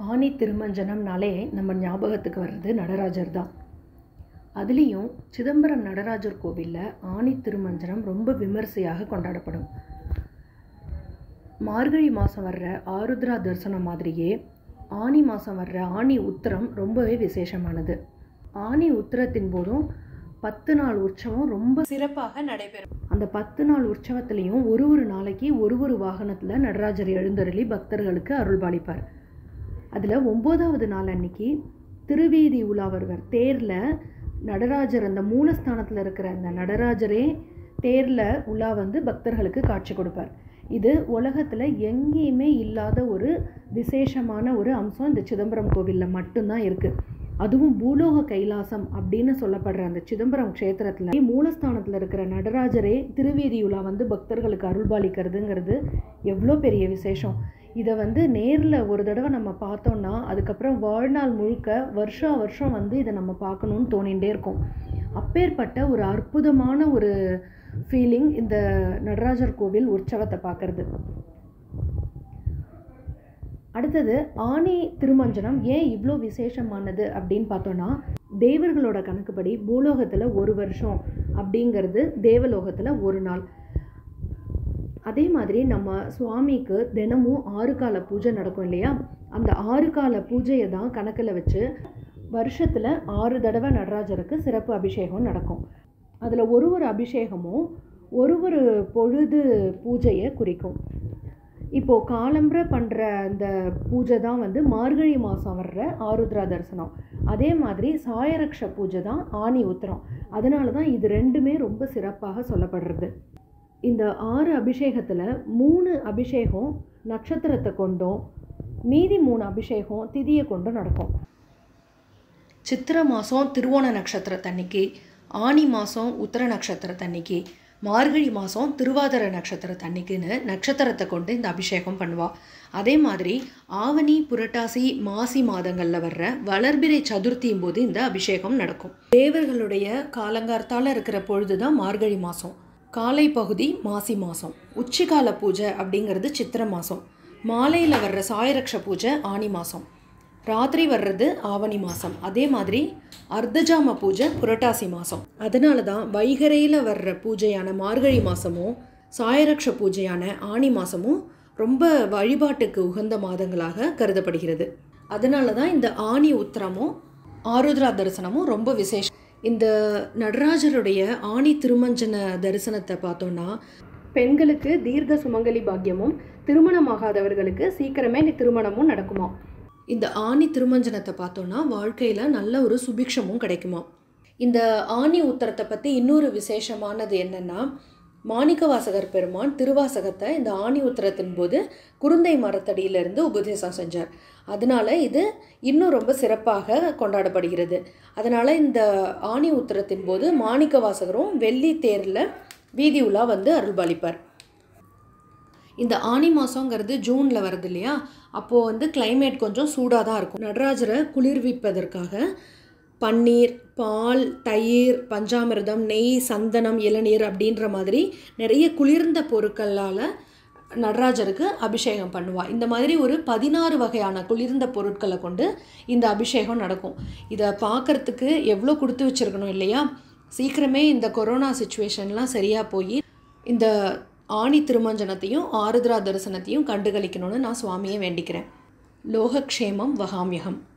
ஆனி திருமஞ்சனம்னாலே நம்ம ஞாபகத்துக்கு வர்றது நடராஜர் தான் அதுலேயும் சிதம்பரம் நடராஜர் கோவிலில் ஆனி திருமஞ்சனம் ரொம்ப விமர்சையாக கொண்டாடப்படும் மார்கழி மாதம் வர்ற ஆருத்ரா தரிசனம் மாதிரியே ஆனி மாதம் வர்ற ஆனி உத்திரம் ரொம்பவே விசேஷமானது ஆனி உத்திரத்தின் போதும் பத்து நாள் உற்சவம் ரொம்ப சிறப்பாக நடைபெறும் அந்த பத்து நாள் உற்சவத்திலையும் ஒரு ஒரு நாளைக்கு ஒரு ஒரு வாகனத்தில் நடராஜர் எழுந்தருளி பக்தர்களுக்கு அருள்பாலிப்பார் அதில் ஒம்போதாவது நாள் அன்னைக்கு திருவீதி உலா வருவர் தேரில் நடராஜர் அந்த மூலஸ்தானத்தில் இருக்கிற அந்த நடராஜரே தேரில் உலா வந்து பக்தர்களுக்கு காட்சி கொடுப்பார் இது உலகத்தில் எங்கேயுமே இல்லாத ஒரு விசேஷமான ஒரு அம்சம் இந்த சிதம்பரம் கோவிலில் மட்டும்தான் இருக்குது அதுவும் பூலோக கைலாசம் அப்படின்னு சொல்லப்படுற அந்த சிதம்பரம் க்ஷேத்திரத்தில் மூலஸ்தானத்தில் இருக்கிற நடராஜரே திருவீதியுலா வந்து பக்தர்களுக்கு அருள்பாலிக்கிறதுங்கிறது எவ்வளோ பெரிய விசேஷம் இதை வந்து நேரில் ஒரு தடவை நம்ம பார்த்தோம்னா அதுக்கப்புறம் வாழ்நாள் முழுக்க வருஷா வருஷம் வந்து இதை நம்ம பார்க்கணுன்னு தோணிகிட்டே இருக்கும் அப்பேற்பட்ட ஒரு அற்புதமான ஒரு ஃபீலிங் இந்த நடராஜர் கோவில் உற்சவத்தை பார்க்கறது அடுத்தது ஆனி திருமஞ்சனம் ஏன் இவ்வளோ விசேஷமானது அப்படின்னு பார்த்தோன்னா தேவர்களோட கணக்குப்படி பூலோகத்தில் ஒரு வருஷம் அப்படிங்கிறது தேவலோகத்தில் ஒரு நாள் அதே மாதிரி நம்ம சுவாமிக்கு தினமும் ஆறு கால பூஜை நடக்கும் இல்லையா அந்த ஆறு கால பூஜையை தான் கணக்கில் வச்சு வருஷத்தில் ஆறு தடவை நடராஜருக்கு சிறப்பு அபிஷேகம் நடக்கும் அதில் ஒரு ஒரு அபிஷேகமும் ஒரு ஒரு பொழுது பூஜையை குறிக்கும் இப்போது காலம்புற பண்ணுற அந்த பூஜை தான் வந்து மார்கழி மாதம் வர்ற ஆருத்ரா தரிசனம் அதே மாதிரி சாயரக்ஷ பூஜை தான் ஆனி உத்திரம் அதனால தான் இது ரெண்டுமே ரொம்ப சிறப்பாக சொல்லப்படுறது இந்த ஆறு அபிஷேகத்தில் மூணு அபிஷேகம் நட்சத்திரத்தை கொண்டும் மீதி மூணு அபிஷேகம் திதியை கொண்டும் நடக்கும் சித்திர மாதம் திருவோண நட்சத்திரத்தன்னைக்கு ஆனி மாதம் உத்தர நட்சத்திரத்தன்னைக்கு மார்கழி மாதம் திருவாதிர நட்சத்திரத்தன்னைக்குன்னு நட்சத்திரத்தை கொண்டு இந்த அபிஷேகம் பண்ணுவா அதே மாதிரி ஆவணி புரட்டாசி மாசி மாதங்களில் வர்ற வளர்பிறை சதுர்த்தியும் போது இந்த அபிஷேகம் நடக்கும் தேவர்களுடைய காலங்கார்த்தால இருக்கிற பொழுது தான் மார்கழி மாதம் காலை பகுதி மாசி மாதம் உச்சிகால பூஜை அப்படிங்கிறது சித்திர மாதம் மாலையில் வர்ற சாயரக்ஷ பூஜை ஆனி மாதம் ராத்திரி வர்றது ஆவணி மாதம் அதே மாதிரி அர்த்தஜாம பூஜை புரட்டாசி மாதம் அதனால தான் வைகரையில் வர்ற பூஜையான மார்கழி மாதமும் சாயரக்ஷ பூஜையான ஆனி மாதமும் ரொம்ப வழிபாட்டுக்கு உகந்த மாதங்களாக கருதப்படுகிறது அதனால தான் இந்த ஆனி உத்திரமும் ஆருத்ரா தரிசனமும் ரொம்ப விசேஷம் இந்த நடராஜருடைய ஆணி திருமஞ்சன தரிசனத்தை பார்த்தோன்னா பெண்களுக்கு தீர்க்க சுமங்கலி பாக்கியமும் திருமணமாகாதவர்களுக்கு சீக்கிரமே திருமணமும் நடக்குமா இந்த ஆணி திருமஞ்சனத்தை பார்த்தோன்னா வாழ்க்கையில் நல்ல ஒரு சுபிக்ஷமும் கிடைக்குமா இந்த ஆணி உத்தரத்தை பற்றி இன்னொரு விசேஷமானது என்னென்னா மாணிக்கவாசகர் பெருமான் திருவாசகத்தை இந்த ஆணி உத்தரத்தின் போது குருந்தை மரத்தடியிலிருந்து உபதேசம் செஞ்சார் அதனால இது இன்னும் ரொம்ப சிறப்பாக கொண்டாடப்படுகிறது அதனால் இந்த ஆணி உத்தரத்தின் போது மாணிக்கவாசகரும் வெள்ளி தேரில் வீதி உலா வந்து அருள்பாலிப்பார் இந்த ஆனி மாதங்கிறது ஜூனில் வருது இல்லையா அப்போது வந்து கிளைமேட் கொஞ்சம் சூடாக தான் இருக்கும் நடராஜரை குளிர்விப்பதற்காக பன்னீர் பால் தயிர் பஞ்சாமிர்தம் நெய் சந்தனம் இளநீர் அப்படின்ற மாதிரி நிறைய குளிர்ந்த பொருட்களால் நடராஜருக்கு அபிஷேகம் பண்ணுவாள் இந்த மாதிரி ஒரு பதினாறு வகையான குளிர்ந்த பொருட்களை கொண்டு இந்த அபிஷேகம் நடக்கும் இதை பார்க்குறதுக்கு எவ்வளோ கொடுத்து வச்சுருக்கணும் இல்லையா சீக்கிரமே இந்த கொரோனா சுச்சுவேஷன்லாம் சரியாக போய் இந்த ஆணி திருமஞ்சனத்தையும் ஆருத்ரா தரிசனத்தையும் கண்டுகளிக்கணும்னு நான் சுவாமியை வேண்டிக்கிறேன் லோகக்ஷேமம் வகாமியகம்